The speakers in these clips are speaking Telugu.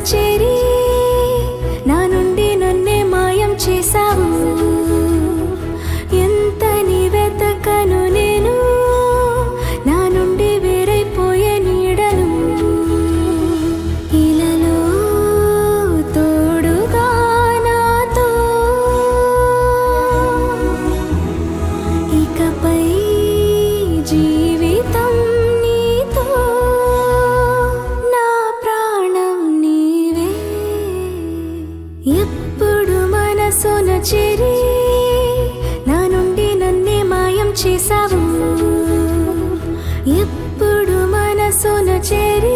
చేరి నా నుండి నన్నే మాయం చేశావు ఎంత నీ వెతకను నేను నా నుండి వేరైపోయే నీడను ఇలలో తోడుగా నాతో ఇకపై జీవితం నీతో నా ప్రాణం నీవే ఎప్పుడు మనసున చెరి నా నుండి నన్నే మాయం చేశావు ఎప్పుడు మనసున చెరి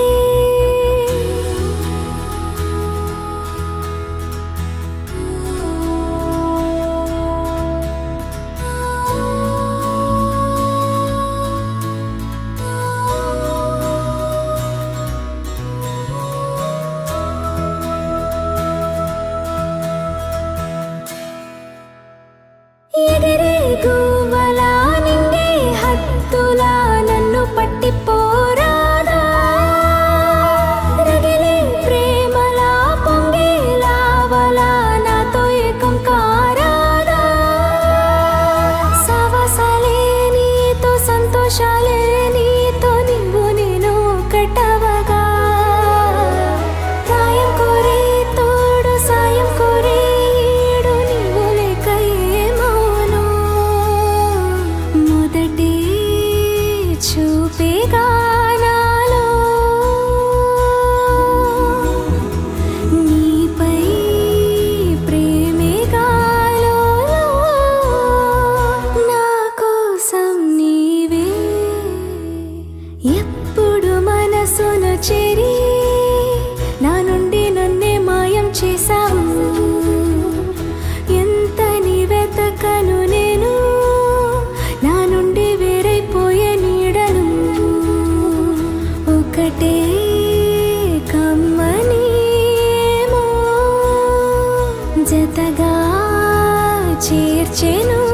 ఎగిరే గువ్వలా నింగే హత్తులా నన్ను పట్టి పోరాడా రగిలే ప్రేమలా పొంగే లావలా నాతో ఏకం కారాదా సవసలే నీతో సంతోషాలే నీతో నీవు నేను కట్టవగా ప్రాయం కోరే తోడు సాయం కోరే ఈడు నీవు లేక ఏమోను మొదటి చూపేగా నాలో నీపై ప్రేమే గాలో నా కోసం నీవే ఎప్పుడు మనసున చెరి నా నుండి నన్నే మాయం చేశావు ఎంత నీ వెతకను నేను నా నుండి వేరైపోయే నీడను ఒకటే కమ్మని ఏమో జతగా చేర్చెను